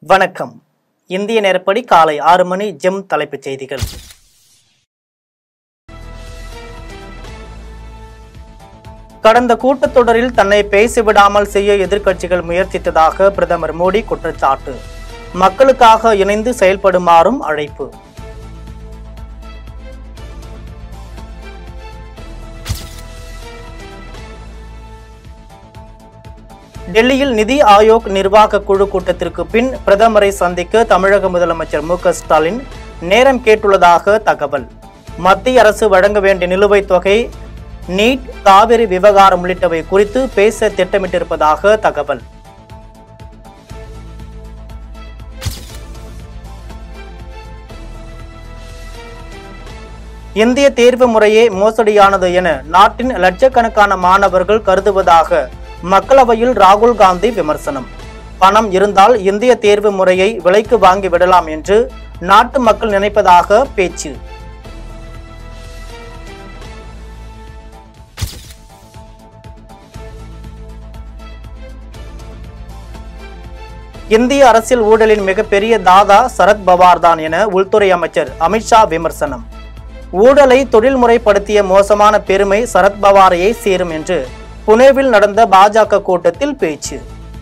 வணக்கம் இந்திய நேரப்படி காலை ஆறு மணி ஜெம் தலைப்புச் செய்திகள் கடந்த கூட்டத்தொடரில் தன்னை பேசிவிடாமல் செய்ய எதிர்க்கட்சிகள் முயற்சித்ததாக பிரதமர் மோடி குற்றச்சாட்டு மக்களுக்காக இணைந்து செயல்படுமாறும் அழைப்பு டெல்லியில் நிதி ஆயோக் நிர்வாக குழு கூட்டத்திற்கு பின் பிரதமரை சந்திக்க தமிழக முதலமைச்சர் மு க ஸ்டாலின் நேரம் கேட்டுள்ளதாக தகவல் மத்திய அரசு வழங்க வேண்டிய நிலுவைத் தொகை நீட் காவிரி விவகாரம் உள்ளிட்டவை குறித்து பேச திட்டமிட்டிருப்பதாக தகவல் இந்திய தேர்வு முறையே மோசடியானது என நாட்டின் லட்சக்கணக்கான மாணவர்கள் கருதுவதாக மக்களவையில் ராகுல் காந்தி விமர்சனம் பணம் இருந்தால் இந்திய தேர்வு முறையை விலைக்கு வாங்கி விடலாம் என்று நாட்டு மக்கள் நினைப்பதாக பேச்சு இந்திய அரசியல் ஊழலின் மிகப்பெரிய தாதா சரத் பவார் தான் என உள்துறை அமைச்சர் அமித்ஷா விமர்சனம் ஊழலை தொழில்முறைப்படுத்திய மோசமான பெருமை சரத் பவாரையே சேரும் என்று புனேவில் நடந்த பாஜக கூட்டத்தில் பேச்சு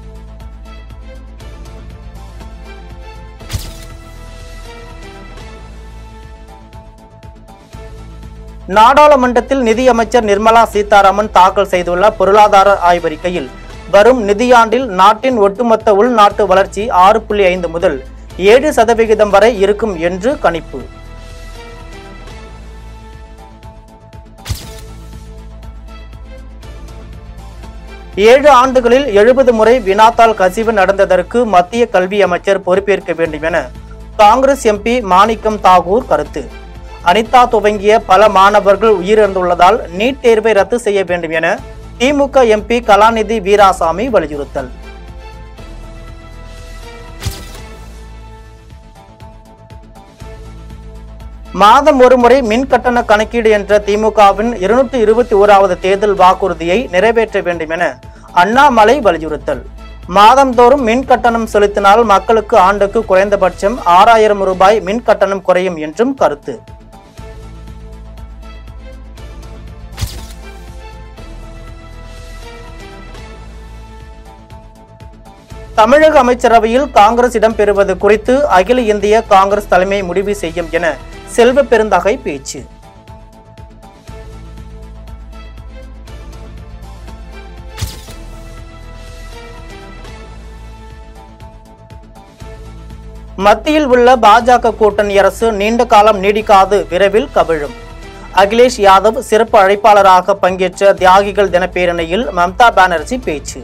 நாடாளுமன்றத்தில் நிதியமைச்சர் நிர்மலா சீதாராமன் தாக்கல் செய்துள்ள பொருளாதார ஆய்வறிக்கையில் வரும் நிதியாண்டில் நாட்டின் ஒட்டுமொத்த உள்நாட்டு வளர்ச்சி ஆறு புள்ளி ஐந்து முதல் ஏழு சதவிகிதம் வரை இருக்கும் என்று கணிப்பு ஏழு ஆண்டுகளில் எழுபது முறை வினாத்தாள் கசிவு நடந்ததற்கு மத்திய கல்வி அமைச்சர் பொறுப்பேற்க வேண்டும் என காங்கிரஸ் எம்பி மாணிக்கம் தாகூர் கருத்து அனிதா துவங்கிய பல மாணவர்கள் உயிரிழந்துள்ளதால் நீட் தேர்வை ரத்து செய்ய வேண்டும் என திமுக எம்பி கலாநிதி வீராசாமி வலியுறுத்தல் மாதம் ஒருமுறை மின் கட்டண கணக்கீடு என்ற திமுகவின் இருநூற்றி இருபத்தி ஓராவது தேர்தல் வாக்குறுதியை நிறைவேற்ற வேண்டும் என அண்ணாமலை வலியுறுத்தல் மாதந்தோறும் மின் கட்டணம் செலுத்தினால் மக்களுக்கு ஆண்டுக்கு குறைந்தபட்சம் ஆறாயிரம் ரூபாய் மின் கட்டணம் குறையும் என்றும் கருத்து தமிழக அமைச்சரவையில் காங்கிரஸ் இடம்பெறுவது குறித்து அகில இந்திய காங்கிரஸ் தலைமை முடிவு செய்யும் என செல்வ பெருந்தகை பேச்சு மத்தியில் உள்ள பாஜக கூட்டணி அரசு நீண்ட காலம் நீடிக்காது விரைவில் கவிழும் அகிலேஷ் யாதவ் சிறப்பு அழைப்பாளராக பங்கேற்ற தியாகிகள் தின பேரணியில் மம்தா பானர்ஜி பேச்சு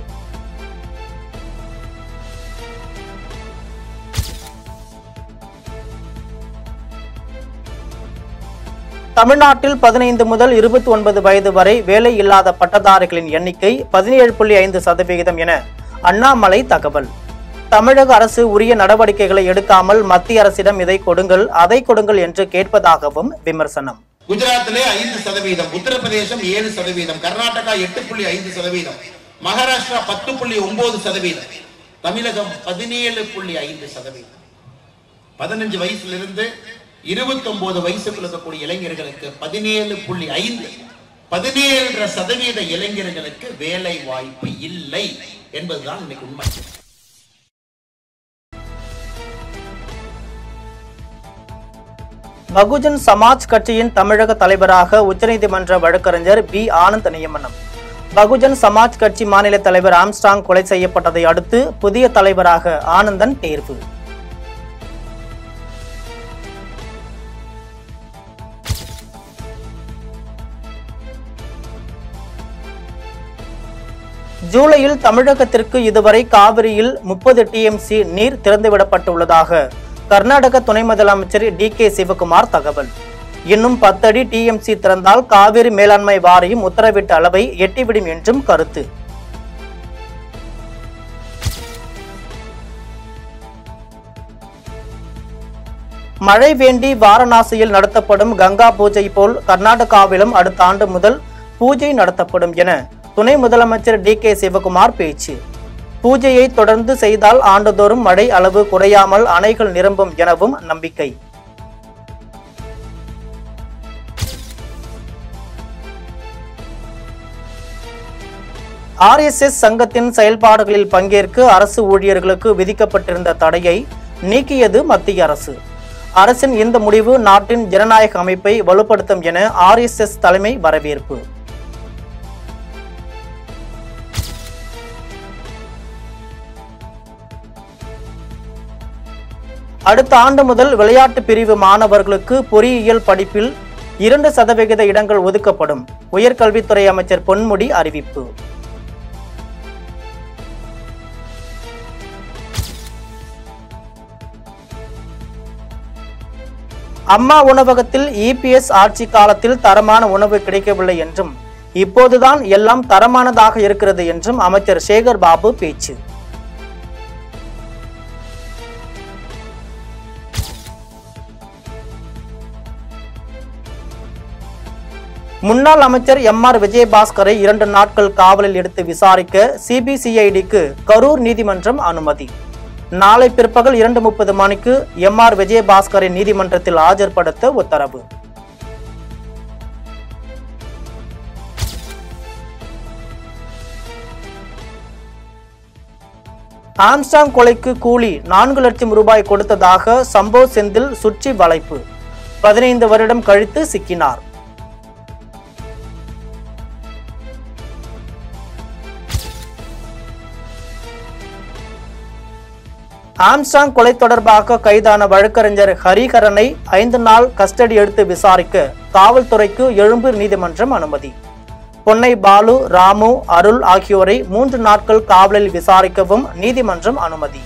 தமிழ்நாட்டில் பதினைந்து முதல் இருபத்தி ஒன்பது வயது வரை வேலை இல்லாத பட்டதாரிகளின் எண்ணிக்கை பதினேழு புள்ளி ஐந்து சதவிகிதம் என அண்ணாமலை தகவல் தமிழக அரசு உரிய நடவடிக்கைகளை எடுக்காமல் மத்திய அரசிடம் இதை கொடுங்கள் அதை கொடுங்கள் என்று கேட்பதாகவும் விமர்சனம் குஜராத்திலே ஐந்து சதவீதம் உத்தரப்பிரதேசம் ஏழு சதவீதம் கர்நாடகா எட்டு புள்ளி ஐந்து சதவீதம் மகாராஷ்டிரா பத்து புள்ளி ஒன்பது சதவீதம் தமிழகம் பதினேழு புள்ளி ஐந்து சதவீதம் பதினஞ்சு வயசுல இருந்து இருபத்தி ஒன்பது வயசுக்குள்ள இருக்கக்கூடிய இளைஞர்களுக்கு பதினேழு புள்ளி ஐந்து பதினேழு சதவீத இளைஞர்களுக்கு வேலை வாய்ப்பு இல்லை என்பதுதான் இன்னைக்கு உண்மை பகுஜன் சமாஜ் கட்சியின் தமிழக தலைவராக உச்சநீதிமன்ற வழக்கறிஞர் பி ஆனந்த் நியமனம் பகுஜன் சமாஜ் கட்சி மாநில தலைவர் ஆம்ஸ்டாங் கொலை செய்யப்பட்டதை அடுத்து புதிய தலைவராக ஆனந்தன் தேர்வு ஜூலையில் தமிழகத்திற்கு இதுவரை காவிரியில் முப்பது டிஎம்சி நீர் திறந்துவிடப்பட்டுள்ளதாக கர்நாடக துணை முதலமைச்சர் டி கே சிவகுமார் தகவல் இன்னும் பத்தடி டிஎம்சி திறந்தால் காவிரி மேலாண்மை வாரியம் உத்தரவிட்ட அளவை எட்டிவிடும் என்றும் கருத்து மழை வேண்டி வாரணாசியில் நடத்தப்படும் கங்கா பூஜை போல் கர்நாடகாவிலும் அடுத்த ஆண்டு முதல் பூஜை நடத்தப்படும் என துணை முதலமைச்சர் டி கே சிவகுமார் பேச்சு பூஜையை தொடர்ந்து செய்தால் ஆண்டுதோறும் மழை அளவு குறையாமல் அணைகள் நிரம்பும் எனவும் நம்பிக்கை ஆர்எஸ்எஸ் சங்கத்தின் செயல்பாடுகளில் பங்கேற்க அரசு ஊழியர்களுக்கு விதிக்கப்பட்டிருந்த தடையை நீக்கியது மத்திய அரசு அரசின் இந்த முடிவு நாட்டின் ஜனநாயக அமைப்பை வலுப்படுத்தும் என ஆர்எஸ்எஸ் தலைமை வரவேற்பு அடுத்த ஆண்டு முதல் விளையாட்டு பிரிவு மாணவர்களுக்கு பொறியியல் படிப்பில் இரண்டு சதவிகித இடங்கள் ஒதுக்கப்படும் உயர்கல்வித்துறை அமைச்சர் பொன்முடி அறிவிப்பு அம்மா உணவகத்தில் இபிஎஸ் ஆட்சி காலத்தில் தரமான உணவு கிடைக்கவில்லை என்றும் இப்போதுதான் எல்லாம் தரமானதாக இருக்கிறது என்றும் அமைச்சர் சேகர் பாபு பேச்சு முன்னாள் அமைச்சர் எம் ஆர் விஜயபாஸ்கரை இரண்டு நாட்கள் காவலில் எடுத்து விசாரிக்க சிபிசிஐடிக்கு கரூர் நீதிமன்றம் அனுமதி நாளை பிற்பகல் இரண்டு முப்பது மணிக்கு எம் ஆர் விஜயபாஸ்கரை நீதிமன்றத்தில் ஆஜர்படுத்த உத்தரவு ஆம்ஸ்டாங் கொலைக்கு கூலி நான்கு லட்சம் ரூபாய் கொடுத்ததாக சம்போ செந்தில் சுற்றி வளைப்பு பதினைந்து வருடம் கழித்து சிக்கினார் ஆம்ஸ்டாங் கொலை தொடர்பாக கைதான வழக்கறிஞர் ஹரிஹரனை ஐந்து நாள் கஸ்டடி எடுத்து விசாரிக்க காவல்துறைக்கு எழும்பூர் நீதிமன்றம் அனுமதி பொன்னை பாலு ராமு அருள் ஆகியோரை மூன்று நாட்கள் காவலில் விசாரிக்கவும் நீதிமன்றம் அனுமதி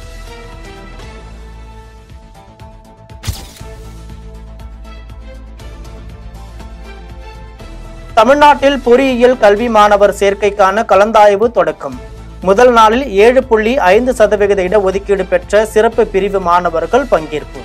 தமிழ்நாட்டில் பொறியியல் கல்வி மாணவர் சேர்க்கைக்கான கலந்தாய்வு தொடக்கம் முதல் நாளில் ஏழு புள்ளி ஐந்து சதவிகித இடஒதுக்கீடு பெற்ற சிறப்பு பிரிவு மாணவர்கள் பங்கேற்பு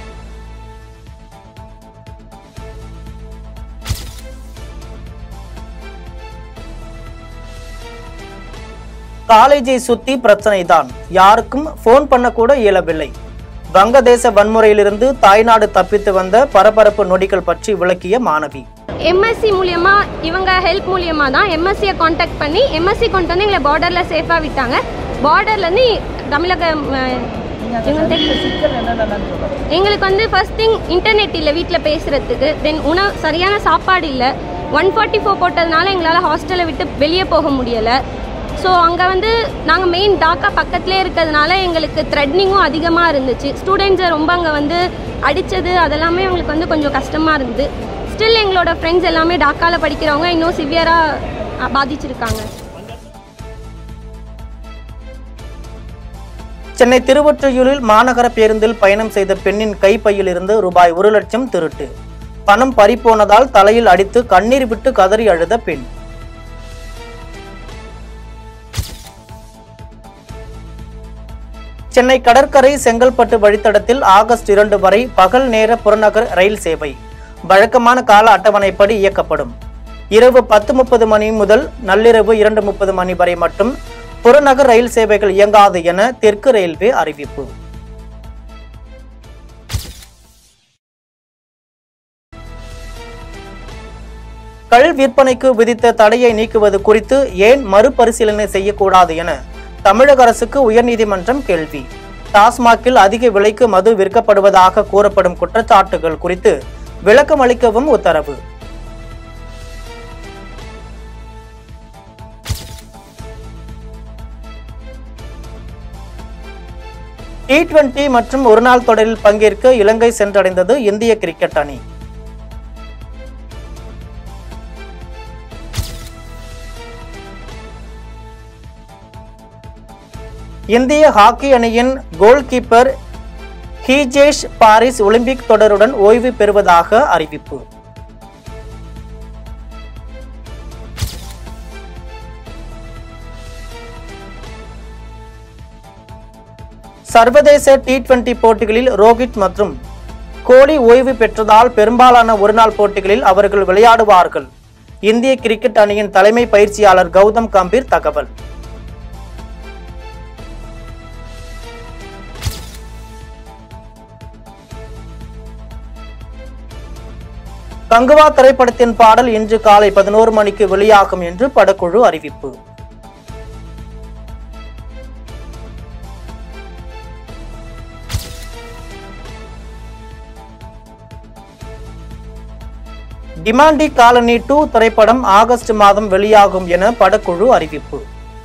காலேஜை சுத்தி பிரச்சனை தான் யாருக்கும் போன் பண்ண கூட இயலவில்லை வங்கதேச வன்முறையிலிருந்து தாய்நாடு தப்பித்து வந்த பரபரப்பு நொடிகள் பற்றி விளக்கிய மாணவி எம்எஸ்சி மூலியமா இவங்க ஹெல்ப் மூலியமா தான் எம்எஸ்சியை காண்டாக்ட் பண்ணி எம்எஸ்சி கொண்டு வந்து எங்களை பார்டரில் சேஃபாக விட்டாங்க பார்டர்லேருந்து தமிழக அஹ், இவங்க எங்களுக்கு வந்து ஃபர்ஸ்ட் திங் இன்டர்நெட் இல்லை வீட்டில் பேசுகிறதுக்கு தென் உணவு சரியான சாப்பாடு இல்லை ஒன் ஃபார்ட்டி ஃபோர் போட்டதுனால எங்களால் ஹாஸ்டலை விட்டு வெளியே போக முடியலை ஸோ அங்கே வந்து நாங்கள் மெயின் டாக்கா பக்கத்துலேயே இருக்கிறதுனால எங்களுக்கு த்ரெட்னிங்கும் அதிகமாக இருந்துச்சு ஸ்டூடெண்ட்ஸை ரொம்ப அங்கே வந்து அடித்தது அதெல்லாமே எங்களுக்கு வந்து கொஞ்சம் கஷ்டமாக இருந்தது ஸ்டில் எங்களோட ஃப்ரெண்ட்ஸ் எல்லாமே டாக்காவில் படிக்கிறவங்க இன்னும் சிவியராக பாதிச்சிருக்காங்க சென்னை திருவொற்றியூரில் மாநகர பேருந்தில் பயணம் செய்த பெண்ணின் கைப்பையில் இருந்து ரூபாய் ஒரு லட்சம் திருட்டு பணம் பறிபோனதால் தலையில் அடித்து கண்ணீர் விட்டு கதறி அழுத பெண் சென்னை கடற்கரை செங்கல்பட்டு வழித்தடத்தில் ஆகஸ்ட் இரண்டு வரை பகல் நேர புறநகர் ரயில் சேவை வழக்கமான கால அட்டவணைப்படி இயக்கப்படும் இரவு பத்து முப்பது மணி முதல் நள்ளிரவு இரண்டு முப்பது மணி வரை மட்டும் புறநகர் ரயில் சேவைகள் இயங்காது என தெற்கு ரயில்வே அறிவிப்பு கள் விற்பனைக்கு விதித்த தடையை நீக்குவது குறித்து ஏன் மறுபரிசீலனை செய்யக்கூடாது என தமிழக அரசுக்கு உயர்நீதிமன்றம் கேள்வி டாஸ்மாகில் அதிக விலைக்கு மது விற்கப்படுவதாக கூறப்படும் குற்றச்சாட்டுகள் குறித்து விளக்கம் அளிக்கவும் உத்தரவு டி டுவெண்டி மற்றும் ஒருநாள் தொடரில் பங்கேற்க இலங்கை சென்றடைந்தது இந்திய கிரிக்கெட் அணி இந்திய ஹாக்கி அணியின் கோல் கீப்பர் ஹீஜேஷ் பாரிஸ் ஒலிம்பிக் தொடருடன் ஓய்வு பெறுவதாக அறிவிப்பு சர்வதேச டி டுவெண்டி போட்டிகளில் ரோஹித் மற்றும் கோலி ஓய்வு பெற்றதால் பெரும்பாலான ஒருநாள் போட்டிகளில் அவர்கள் விளையாடுவார்கள் இந்திய கிரிக்கெட் அணியின் தலைமை பயிற்சியாளர் கௌதம் கம்பீர் தகவல் கங்குவா திரைப்படத்தின் பாடல் இன்று காலை பதினோரு மணிக்கு வெளியாகும் என்று படக்குழு அறிவிப்பு டிமாண்டி காலனி டூ திரைப்படம் ஆகஸ்ட் மாதம் வெளியாகும் என படக்குழு அறிவிப்பு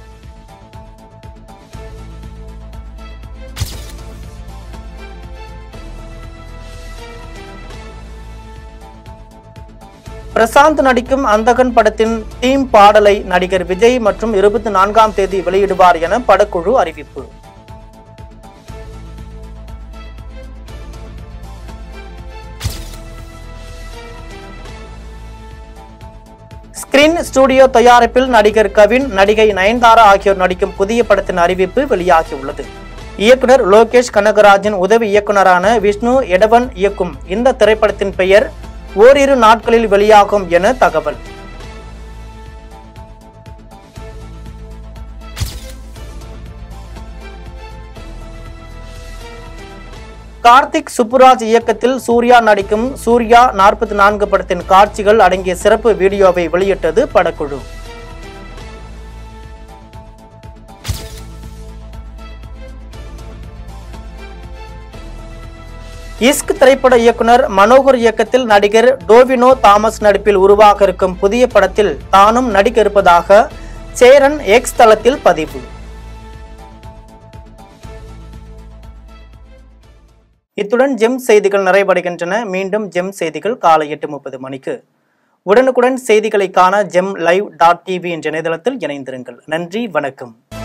பிரசாந்த் நடிக்கும் அந்தகன் படத்தின் தீம் பாடலை நடிகர் விஜய் மற்றும் இருபத்தி நான்காம் தேதி வெளியிடுவார் என படக்குழு அறிவிப்பு ஸ்கிரீன் ஸ்டுடியோ தயாரிப்பில் நடிகர் கவின் நடிகை நயன்தாரா ஆகியோர் நடிக்கும் புதிய படத்தின் அறிவிப்பு வெளியாகியுள்ளது இயக்குனர் லோகேஷ் கனகராஜின் உதவி இயக்குனரான விஷ்ணு எடவன் இயக்கும் இந்த திரைப்படத்தின் பெயர் ஓரிரு நாட்களில் வெளியாகும் என தகவல் கார்த்திக் சுப்புராஜ் இயக்கத்தில் சூர்யா நடிக்கும் சூர்யா நாற்பத்தி நான்கு படத்தின் காட்சிகள் அடங்கிய சிறப்பு வீடியோவை வெளியிட்டது படக்குழு இஸ்க் திரைப்பட இயக்குனர் மனோகர் இயக்கத்தில் நடிகர் டோவினோ தாமஸ் நடிப்பில் உருவாக இருக்கும் புதிய படத்தில் தானும் நடிக்க இருப்பதாக சேரன் எக்ஸ் தளத்தில் பதிவு இத்துடன் ஜெம் செய்திகள் நிறைவடைகின்றன மீண்டும் ஜெம் செய்திகள் காலை எட்டு முப்பது மணிக்கு உடனுக்குடன் செய்திகளை காண ஜெம் லைவ் டாட் டிவி என்ற இணையதளத்தில் இணைந்திருங்கள் நன்றி வணக்கம்